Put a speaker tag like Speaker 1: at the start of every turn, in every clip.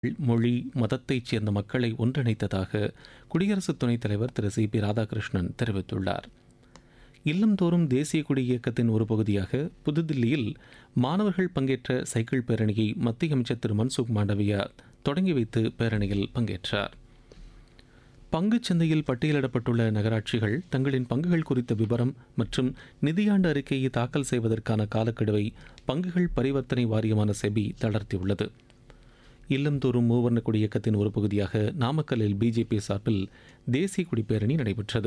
Speaker 1: மொழி மதத்தைச் சேர்ந்த மக்களை ஒன்றிணைத்ததாக குடியரசு துணைத் தலைவர் திரு சி பி ராதாகிருஷ்ணன் தெரிவித்துள்ளார் இல்லந்தோறும் தேசிய கொடி இயக்கத்தின் ஒரு பகுதியாக புதுதில்லியில் மாணவர்கள் பங்கேற்ற சைக்கிள் பேரணியை மத்திய அமைச்சர் திரு மன்சுக் மாண்டவியா தொடங்கி வைத்து பேரணியில் பங்கேற்றார் பங்குச் சந்தையில் பட்டியலிடப்பட்டுள்ள நகராட்சிகள் தங்களின் பங்குகள் குறித்த விவரம் மற்றும் நிதியாண்டு அறிக்கையை தாக்கல் செய்வதற்கான காலக்கெடுவை பங்குகள் பரிவர்த்தனை வாரியமான செபி தளர்த்தியுள்ளது இல்லந்தோறும் மூவர்ண கொடி இயக்கத்தின் ஒரு பகுதியாக நாமக்கல்லில் பிஜேபி சார்பில் தேசிய கொடி பேரணி நடைபெற்றது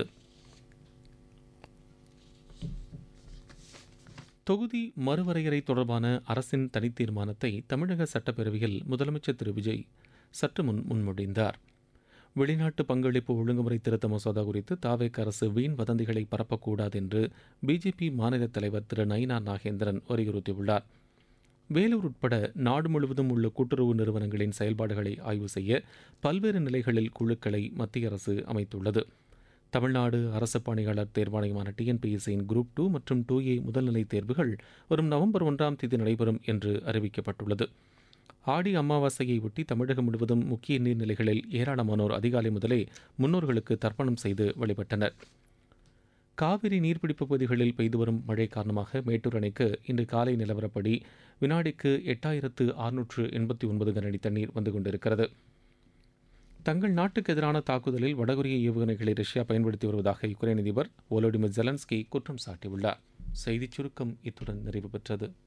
Speaker 1: தொகுதி மறுவரையறை தொடர்பான அரசின் தனித்தீர்மானத்தை தமிழக சட்டப்பேரவையில் முதலமைச்சர் திரு விஜய் சற்று முன் முன்மொழிந்தார் வெளிநாட்டு பங்களிப்பு ஒழுங்குமுறை திருத்த மசோதா குறித்து தாவேக் அரசு வீண் வதந்திகளை பரப்பக்கூடாது என்று பிஜேபி மாநில தலைவர் திரு நயினா நாகேந்திரன் வலியுறுத்தியுள்ளார் வேலூர் உட்பட நாடு முழுவதும் உள்ள கூட்டுறவு நிறுவனங்களின் செயல்பாடுகளை ஆய்வு செய்ய பல்வேறு நிலைகளில் குழுக்களை மத்திய அரசு அமைத்துள்ளது தமிழ்நாடு அரசு பணியாளர் தேர்வாணையமான டிஎன்பிஎஸ்சியின் குரூப் டூ மற்றும் டூ ஏ முதல்நிலை தேர்வுகள் வரும் நவம்பர் ஒன்றாம் தேதி நடைபெறும் என்று அறிவிக்கப்பட்டுள்ளது ஆடி அமாவாசையை ஒட்டி தமிழகம் முழுவதும் முக்கிய நீர்நிலைகளில் ஏராளமானோர் அதிகாலை முதலே முன்னோர்களுக்கு தர்ப்பணம் செய்து வழிபட்டனர் காவிரி நீர்பிடிப்பு பகுதிகளில் பெய்து வரும் மழை காரணமாக மேட்டூர் அணைக்கு இன்று காலை நிலவரப்படி வினாடிக்கு எட்டாயிரத்து அறுநூற்று எண்பத்தி ஒன்பது கனஅடி தண்ணீர் வந்து கொண்டிருக்கிறது தங்கள் நாட்டுக்கு எதிரான தாக்குதலில் வடகொரிய ஏவுகணைகளை ரஷ்யா பயன்படுத்தி வருவதாக யுக்ரைன் அதிபர் ஓலோடிமிர் ஜெலன்ஸ்கி குற்றம் சாட்டியுள்ளார் செய்திச் சுருக்கம் இத்துடன் நிறைவு பெற்றது